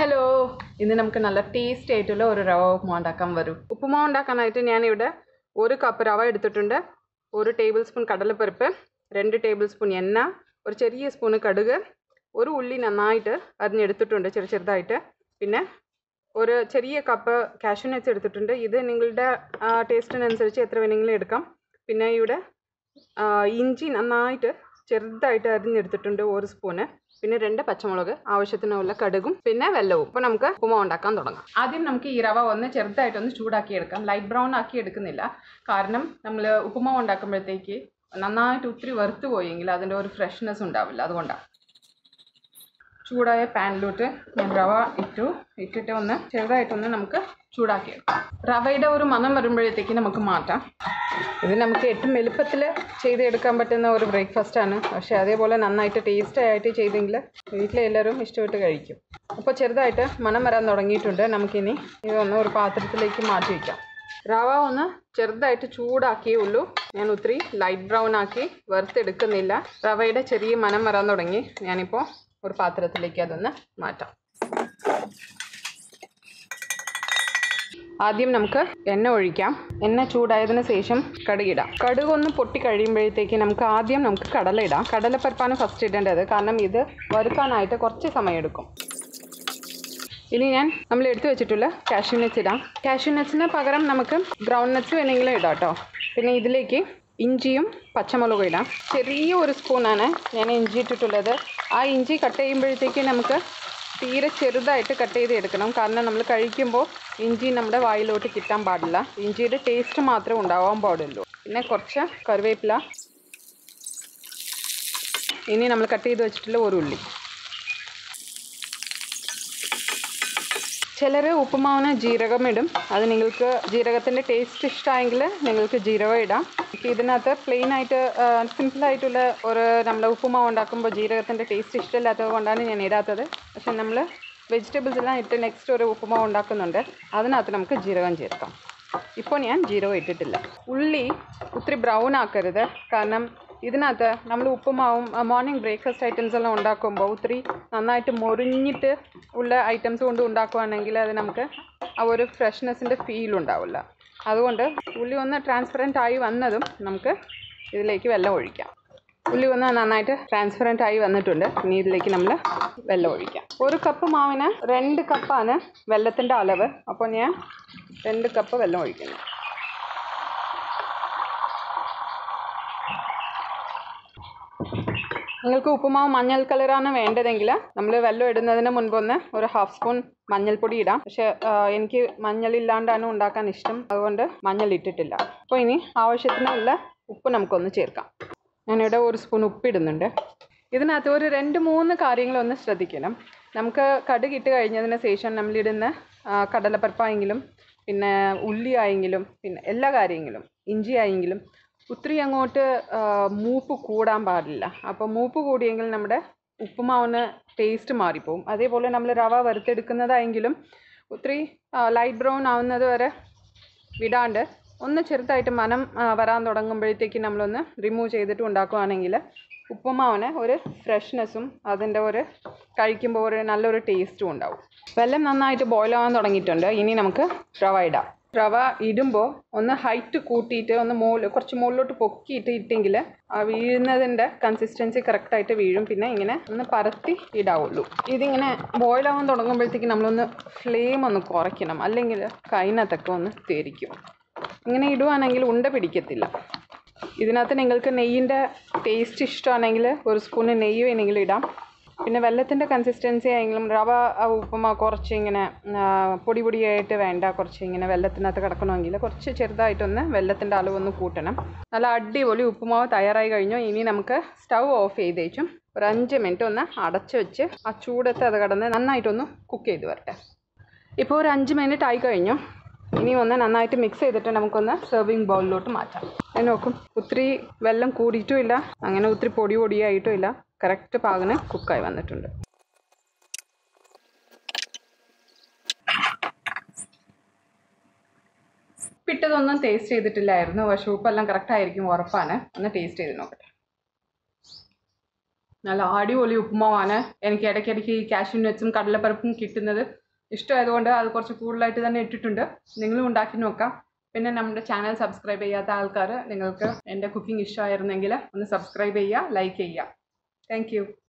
hello ഇന്ന് നമുക്ക് നല്ല ടേസ്റ്റി ആയിട്ടുള്ള ഒരു റവ ഉപ്പുമാവ് ഉണ്ടാക്കാൻ വരും ഉപ്പുമാവ് ഉണ്ടാക്കാനായിട്ട് ഞാനിവിടെ ഒരു കപ്പ് റവ എടുത്തിട്ടുണ്ട് ഒരു ടേബിൾ സ്പൂൺ കടലപ്പരിപ്പ് രണ്ട് ടേബിൾ സ്പൂൺ എണ്ണ ഒരു ചെറിയ സ്പൂണ് കടുക് ഒരു ഉള്ളി നന്നായിട്ട് അരിഞ്ഞെടുത്തിട്ടുണ്ട് ചെറു ചെറുതായിട്ട് പിന്നെ ഒരു ചെറിയ കപ്പ് കാഷ്യൂ നട്ട്സ് എടുത്തിട്ടുണ്ട് ഇത് നിങ്ങളുടെ ടേസ്റ്റിനനുസരിച്ച് എത്ര വേണമെങ്കിലും എടുക്കാം പിന്നെ ഇവിടെ ആ, ഇഞ്ചി നന്നായിട്ട് ചെറുതായിട്ട് അരിഞ്ഞെടുത്തിട്ടുണ്ട് ഒരു സ്പൂണ് പിന്നെ രണ്ട് പച്ചമുളക് ആവശ്യത്തിനുള്ള കടുകും പിന്നെ വെല്ലവും അപ്പോൾ നമുക്ക് ഉപ്പുമാവ് ഉണ്ടാക്കാൻ തുടങ്ങാം ആദ്യം നമുക്ക് ഈ റവ ഒന്ന് ചെറുതായിട്ടൊന്ന് ചൂടാക്കി എടുക്കാം ലൈറ്റ് ബ്രൗൺ ആക്കി എടുക്കുന്നില്ല കാരണം നമ്മൾ ഉപ്പുമാവ് ഉണ്ടാക്കുമ്പോഴത്തേക്ക് നന്നായിട്ട് ഒത്തിരി വറുത്ത് പോയെങ്കിൽ അതിൻ്റെ ഒരു ഫ്രഷ്നെസ് ഉണ്ടാവില്ല അതുകൊണ്ടാണ് ചൂടായ പാനിലോട്ട് ഞാൻ റവ ഇട്ടു ഇട്ടിട്ട് ഒന്ന് ചെറുതായിട്ടൊന്ന് നമുക്ക് ചൂടാക്കിയെടുക്കാം റവയുടെ ഒരു മണം വരുമ്പോഴത്തേക്ക് നമുക്ക് മാറ്റാം ഇത് നമുക്ക് ഏറ്റവും എളുപ്പത്തിൽ ചെയ്തെടുക്കാൻ പറ്റുന്ന ഒരു ബ്രേക്ക്ഫാസ്റ്റ് ആണ് പക്ഷേ അതേപോലെ നന്നായിട്ട് ടേസ്റ്റ് ആയിട്ട് ചെയ്തെങ്കിൽ വീട്ടിലെ എല്ലാവരും ഇഷ്ടപ്പെട്ട് കഴിക്കും അപ്പോൾ ചെറുതായിട്ട് മണം വരാൻ തുടങ്ങിയിട്ടുണ്ട് നമുക്കിനി ഇതൊന്ന് ഒരു പാത്രത്തിലേക്ക് മാറ്റി വയ്ക്കാം റവ ഒന്ന് ചെറുതായിട്ട് ചൂടാക്കിയേ ഉള്ളൂ ഞാൻ ഒത്തിരി ലൈറ്റ് ബ്രൗൺ ആക്കി വറുത്തെടുക്കുന്നില്ല റവയുടെ ചെറിയ മണം വരാൻ തുടങ്ങി ഞാനിപ്പോൾ ഒരു പാത്രത്തിലേക്ക് അതൊന്ന് മാറ്റാം ആദ്യം നമുക്ക് എണ്ണ ഒഴിക്കാം എണ്ണ ചൂടായതിന് ശേഷം കടുകിടാം കടുക് ഒന്ന് പൊട്ടി കഴിയുമ്പോഴത്തേക്ക് നമുക്ക് ആദ്യം നമുക്ക് കടല ഇടാം കടലപ്പരിപ്പാണ് ഫസ്റ്റ് ഇടേണ്ടത് കാരണം ഇത് വറുക്കാനായിട്ട് കുറച്ച് സമയം എടുക്കും ഇനി ഞാൻ നമ്മൾ എടുത്തു വെച്ചിട്ടുള്ള കാഷ്യൂ നട്ട്സ് ഇടാം കാഷ്യൂ നട്ട്സിന് പകരം നമുക്ക് ഗ്രൗണ്ട് നട്ട്സ് വേണമെങ്കിലും ഇടാം കേട്ടോ പിന്നെ ഇതിലേക്ക് ഇഞ്ചിയും പച്ചമുളകും ഇടാം ചെറിയ ഒരു സ്പൂണാണ് ഞാൻ ഇഞ്ചി ഇട്ടിട്ടുള്ളത് ആ ഇഞ്ചി കട്ട് ചെയ്യുമ്പോഴത്തേക്ക് നമുക്ക് തീരെ ചെറുതായിട്ട് കട്ട് ചെയ്ത് എടുക്കണം കാരണം നമ്മൾ കഴിക്കുമ്പോൾ ഇഞ്ചി നമ്മുടെ വായിലോട്ട് കിട്ടാൻ പാടില്ല ഇഞ്ചിയുടെ ടേസ്റ്റ് മാത്രമേ ഉണ്ടാവാൻ പാടുള്ളൂ പിന്നെ കുറച്ച് കറിവേപ്പില ഇനി നമ്മൾ കട്ട് ചെയ്ത് വെച്ചിട്ടുള്ള ഒരു ഉള്ളി ചിലർ ഉപ്പുമാവിന് ജീരകം ഇടും അത് നിങ്ങൾക്ക് ജീരകത്തിൻ്റെ ടേസ്റ്റ് ഇഷ്ടമായെങ്കിൽ നിങ്ങൾക്ക് ജീരകം ഇടാം എനിക്ക് ഇതിനകത്ത് പ്ലെയിൻ ആയിട്ട് സിമ്പിളായിട്ടുള്ള ഒരു നമ്മൾ ഉപ്പുമാവ് ഉണ്ടാക്കുമ്പോൾ ജീരകത്തിൻ്റെ ടേസ്റ്റ് ഇഷ്ടമില്ലാത്തത് കൊണ്ടാണ് ഞാൻ ഇടാത്തത് പക്ഷെ നമ്മൾ വെജിറ്റബിൾസ് എല്ലാം ഇട്ട് നെക്സ്റ്റ് ഒരു ഉപ്പുമാവ് ഉണ്ടാക്കുന്നുണ്ട് അതിനകത്ത് നമുക്ക് ജീരകം ചേർക്കാം ഇപ്പോൾ ഞാൻ ജീരകം ഇട്ടിട്ടില്ല ഉള്ളി ഒത്തിരി ബ്രൗൺ ആക്കരുത് കാരണം ഇതിനകത്ത് നമ്മൾ ഉപ്പുമാവും മോർണിംഗ് ബ്രേക്ക്ഫാസ്റ്റ് ഐറ്റംസ് എല്ലാം ഉണ്ടാക്കുമ്പോൾ ഒത്തിരി നന്നായിട്ട് മൊരിഞ്ഞിട്ട് ഉള്ള ഐറ്റംസ് കൊണ്ട് ഉണ്ടാക്കുവാണെങ്കിൽ അത് നമുക്ക് ആ ഒരു ഫ്രഷ്നെസ്സിൻ്റെ ഫീൽ ഉണ്ടാവില്ല അതുകൊണ്ട് ഉള്ളി ഒന്ന് ട്രാൻസ്പെറൻ്റ് ആയി വന്നതും നമുക്ക് ഇതിലേക്ക് വെള്ളം ഒഴിക്കാം ഉള്ളി ഒന്ന് നന്നായിട്ട് ട്രാൻസ്പെറൻ്റ് ആയി വന്നിട്ടുണ്ട് ഇനി ഇതിലേക്ക് നമ്മൾ വെള്ളം ഒഴിക്കാം ഒരു കപ്പ് മാവിന് രണ്ട് കപ്പാണ് വെള്ളത്തിൻ്റെ അളവ് അപ്പോൾ ഞാൻ രണ്ട് കപ്പ് വെള്ളം ഒഴിക്കുന്നു നിങ്ങൾക്ക് ഉപ്പുമാവ് മഞ്ഞൾ കളറാണ് വേണ്ടതെങ്കിൽ നമ്മൾ വെള്ളം ഇടുന്നതിന് മുൻപ് ഒന്ന് ഒരു ഹാഫ് സ്പൂൺ മഞ്ഞൾപ്പൊടി ഇടാം പക്ഷേ ആ, എനിക്ക് മഞ്ഞളില്ലാണ്ടാണ് ഉണ്ടാക്കാൻ ഇഷ്ടം അതുകൊണ്ട് മഞ്ഞൾ ഇട്ടിട്ടില്ല അപ്പോൾ ഇനി ആവശ്യത്തിനുള്ള ഉപ്പ് നമുക്കൊന്ന് ചേർക്കാം ഞാനിവിടെ ഒരു സ്പൂൺ ഉപ്പിടുന്നുണ്ട് ഇതിനകത്ത് ഒരു രണ്ട് മൂന്ന് കാര്യങ്ങളൊന്ന് ശ്രദ്ധിക്കണം നമുക്ക് കടുക് ഇട്ട് കഴിഞ്ഞതിന് ശേഷം നമ്മളിടുന്ന ആ, കടലപ്പരിപ്പായെങ്കിലും പിന്നെ ഉള്ളി ആയെങ്കിലും പിന്നെ എല്ലാ കാര്യങ്ങളും ഇഞ്ചി ആയെങ്കിലും ഒത്തിരി അങ്ങോട്ട് ആ, മൂപ്പ് കൂടാൻ പാടില്ല അപ്പോൾ മൂപ്പ് കൂടിയെങ്കിൽ നമ്മുടെ ഉപ്പുമാവിന് ടേസ്റ്റ് മാറിപ്പോവും അതേപോലെ നമ്മൾ റവ വറുത്തെടുക്കുന്നതായെങ്കിലും ഒത്തിരി ലൈറ്റ് ബ്രൗൺ ആവുന്നത് വരെ വിടാണ്ട് ഒന്ന് ചെറുതായിട്ട് മനം ആ, വരാൻ തുടങ്ങുമ്പോഴത്തേക്ക് നമ്മളൊന്ന് റിമൂവ് ചെയ്തിട്ട് ഉണ്ടാക്കുകയാണെങ്കിൽ ഉപ്പുമാവിന് ഒരു ഫ്രഷ്നെസ്സും അതിൻ്റെ ഒരു കഴിക്കുമ്പോൾ ഒരു നല്ലൊരു ടേസ്റ്റും ഉണ്ടാവും വെള്ളം നന്നായിട്ട് ബോയിൽ ആവാൻ തുടങ്ങിയിട്ടുണ്ട് ഇനി നമുക്ക് റവ ഇടാം റവ ഇടുമ്പോൾ ഒന്ന് ഹൈറ്റ് കൂട്ടിയിട്ട് ഒന്ന് മുകളിൽ കുറച്ച് മുകളിലോട്ട് പൊക്കിയിട്ട് ഇട്ടെങ്കിൽ ആ വീഴുന്നതിൻ്റെ കൺസിസ്റ്റൻസി കറക്റ്റായിട്ട് വീഴും പിന്നെ ഇങ്ങനെ ഒന്ന് പരത്തി ഇടാവുള്ളൂ ഇതിങ്ങനെ ബോയിൽ ആവാൻ തുടങ്ങുമ്പോഴത്തേക്ക് നമ്മളൊന്ന് ഫ്ലെയിം ഒന്ന് കുറയ്ക്കണം അല്ലെങ്കിൽ കൈനകത്തൊക്കെ ഒന്ന് തെരിക്കും ഇങ്ങനെ ഇടുവാണെങ്കിൽ ഉണ്ട പിടിക്കത്തില്ല ഇതിനകത്ത് നിങ്ങൾക്ക് നെയ്യിൻ്റെ ടേസ്റ്റ് ഇഷ്ടമാണെങ്കിൽ ഒരു സ്പൂണ് നെയ്യ് വേണമെങ്കിലും ഇടാം പിന്നെ വെള്ളത്തിൻ്റെ കൺസിസ്റ്റൻസി ആയെങ്കിലും റവ ആ ഉപ്പുമാവ് കുറച്ച് ഇങ്ങനെ ആ, പൊടി പൊടിയായിട്ട് വേണ്ട കുറച്ച് ഇങ്ങനെ വെള്ളത്തിനകത്ത് കിടക്കണമെങ്കിൽ കുറച്ച് ചെറുതായിട്ടൊന്ന് വെള്ളത്തിൻ്റെ അളവൊന്ന് കൂട്ടണം നല്ല അടിപൊളി ഉപ്പുമാവ് തയ്യാറായി കഴിഞ്ഞു ഇനി നമുക്ക് സ്റ്റൗ ഓഫ് ചെയ്തേച്ചും ഒരു അഞ്ച് മിനിറ്റ് ഒന്ന് അടച്ച് വെച്ച് ആ ചൂടത്ത് അത് കിടന്ന് നന്നായിട്ടൊന്ന് കുക്ക് ചെയ്ത് വരട്ടെ ഇപ്പോൾ ഒരു അഞ്ച് മിനിറ്റ് ആയി കഴിഞ്ഞു ഇനി ഒന്ന് നന്നായിട്ട് മിക്സ് ചെയ്തിട്ട് നമുക്കൊന്ന് സെർവിങ് ബൗളിലോട്ട് മാറ്റാം അത് നോക്കും ഒത്തിരി വെള്ളം കൂടിയിട്ടും ഇല്ല അങ്ങനെ ഒത്തിരി പൊടി പൊടിയായിട്ടും ഇല്ല കറക്റ്റ് പാകിന് കുക്കായി വന്നിട്ടുണ്ട് ഉപ്പിട്ടതൊന്നും ടേസ്റ്റ് ചെയ്തിട്ടില്ലായിരുന്നു പക്ഷെ ഉപ്പെല്ലാം കറക്റ്റ് ആയിരിക്കും ഉറപ്പാണ് ഒന്ന് ടേസ്റ്റ് ചെയ്ത് നോക്കട്ടെ നല്ല അടിപൊളി ഉപ്പുമാവാണ് എനിക്ക് ഇടയ്ക്കിടയ്ക്ക് ഈ കാഷ്യൂ നട്ട്സും കടലപ്പരിപ്പും കിട്ടുന്നത് ഇഷ്ടമായതുകൊണ്ട് അത് കുറച്ച് കൂടുതലായിട്ട് തന്നെ ഇട്ടിട്ടുണ്ട് നിങ്ങളും ഉണ്ടാക്കി നോക്കാം പിന്നെ നമ്മുടെ ചാനൽ സബ്സ്ക്രൈബ് ചെയ്യാത്ത ആൾക്കാർ നിങ്ങൾക്ക് എൻ്റെ കുക്കിംഗ് ഇഷ്ടമായിരുന്നെങ്കിൽ ഒന്ന് സബ്സ്ക്രൈബ് ചെയ്യുക ലൈക്ക് ചെയ്യുക താങ്ക്